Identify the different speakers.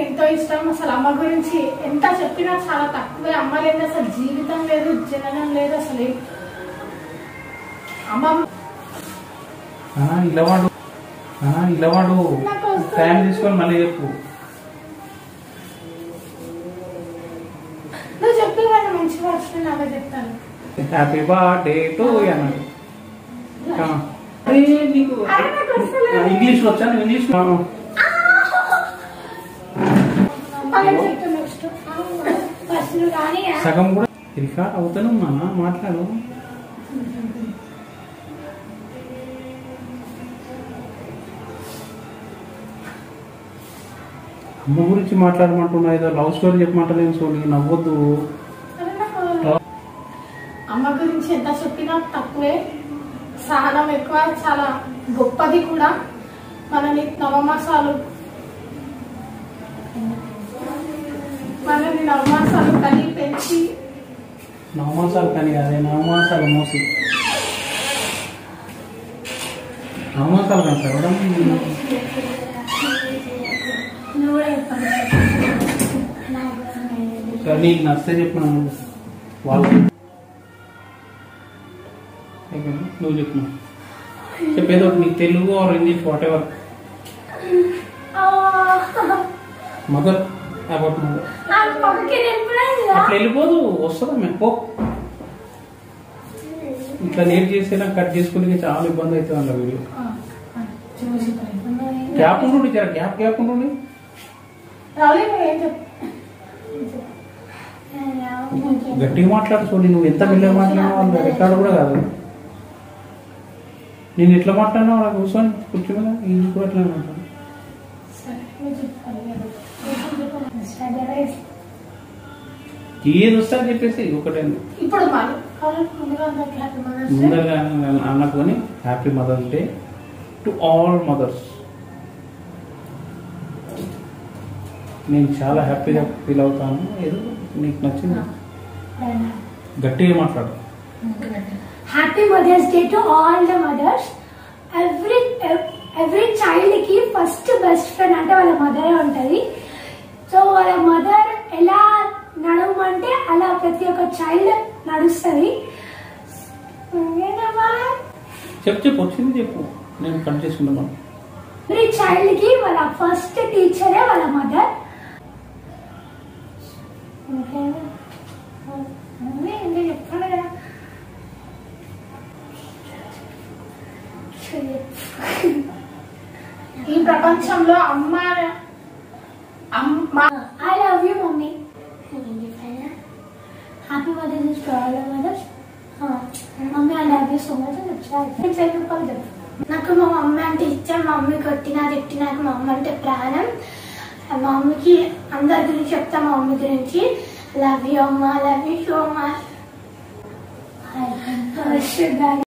Speaker 1: ఎంతో ఇష్టం అసలు అమ్మ గురించి ఎంత చెప్పినా చాలా తక్కువే అమ్మ లేదు అసలు జీవితం లేదు జననం లేదు అసలు ఏం- అమ్మ
Speaker 2: ఆ, ఇలా వాడు ఆ, ఇలా వాడు
Speaker 1: నాకు వస్తుంది.
Speaker 2: టైం తీసుకొని మళ్ళీ చెప్పు
Speaker 1: నువ్వు చెప్పి వాళ్ళు మంచిగా వస్తుంది నాకే చెప్తాను
Speaker 2: హ్యాపీ బర్త్డే టు అన్నాడు ఆ. అరే, నీకు
Speaker 1: అరే, నాకు వస్తలేదు.
Speaker 2: ఇంగ్లీష్ వచ్చాను ఇంగ్లీష్ ఆ.
Speaker 1: మళ్ళీ చెప్తాను నెక్స్ట్ ఫస్ట్ నువ్వు కానీ
Speaker 2: సగం కూడా రికార్డ్ అవుతానమ్మా మాట్లాడు అమ్మ గురించి మాట్లాడమంటున్నా ఏదో లవ్ స్టోరీ చెప్పమంటలేను సో నీకు నవ్వొద్దు
Speaker 1: అరే నాకు అమ్మ గురించి ఎంత చెప్పినా తక్కువే సహనం ఎక్కువ చాలా గొప్పది కూడా మనని నవమాసాలు మనని నవమాసాలు కలి పెంచి
Speaker 2: నవమాసాలు కానీ అదే నవమాసాలు మోసి నవమాసాలు కానీ చదవడం
Speaker 1: నువ్వు కూడా చెప్పాలి.
Speaker 2: సరే, నీకు నచ్చితే చెప్పిన వాళ్ళు ఓకేనా? నువ్వు చెప్పు చెప్పేది ఒకటి నీకు తెలుగు ఆర్ ఇంగ్లీష్ వాట్ ఎవర్
Speaker 1: ఆ,
Speaker 2: మదర్ అబౌట్ మదర్
Speaker 1: నాకు పక్కకి వెళ్ళిపోయింది
Speaker 2: అట్లా వెళ్ళిపోదు వస్తుందా మేము పో ఇట్లా లేట్ చేసేలా కట్ చేసుకుని చాలా ఇబ్బంది అవుతుంది అన్న వీడియో
Speaker 1: చూసి
Speaker 2: గ్యాప్ ఉంటుండి జర గ్యాప్ గ్యాప్ ఉంటుండి
Speaker 1: రావులే నువ్వు ఏం చెప్పు
Speaker 2: గట్టిగా మాట్లాడు చూడండి నువ్వు ఎంత మెల్లగా మాట్లాడినా వాళ్ళు రికార్డు కూడా కాదు నేను ఎట్లా మాట్లాడినా వాళ్ళ కూర్చొని కూర్చోగా ఇది కూడా ఎట్లా మాట్లాడు
Speaker 1: సరే నువ్వు చెప్పాలి
Speaker 2: ఏది వస్తా చెప్పేసి ఒకటే
Speaker 1: ఇప్పుడు మాకు కావాలి ముందుగా అందరికి హ్యాపీ మదర్స్ డే
Speaker 2: ముందరగా అన్నకొని happy mother's day to all mothers నేను చాలా హ్యాపీగా ఫీల్ అవుతాను ఏదో నీకు నచ్చింది గట్టిగా మాట్లాడు
Speaker 3: happy mother's day to all the mothers every every child కి ఫస్ట్ బెస్ట్ ఫ్రెండ్ అంటే వాళ్ళ మదరే ఉంటది సో వాళ్ళ మదర్ ఎలా నడవమంటే అలా ప్రతి ఒక్క చైల్డ్ నడుస్తుంది
Speaker 2: చెప్పు చెప్పు వచ్చింది చెప్పు నేను కట్ చేసుకుంటున్నాను
Speaker 3: ఎవ్రీ చైల్డ్ కి వాళ్ళ ఫస్ట్ టీచరే వాళ్ళ మదర్ చెప్పాను కదా
Speaker 1: ఈ ప్రపంచంలో అమ్మ అమ్మ
Speaker 3: I love you mummy happy mother's to all mothers mummy I love you so much అని చెప్పాలి నాకు మా మమ్మీ అంటే ఇష్టం మా మమ్మీ కొట్టినా తిట్టినాక మా మమ్మీ అంటే ప్రాణం మా మమ్మీకి అందరి గురించి చెప్తా మా మమ్మీ గురించి లవ్ యూ అమ్మ లవ్ యూ సో మచ్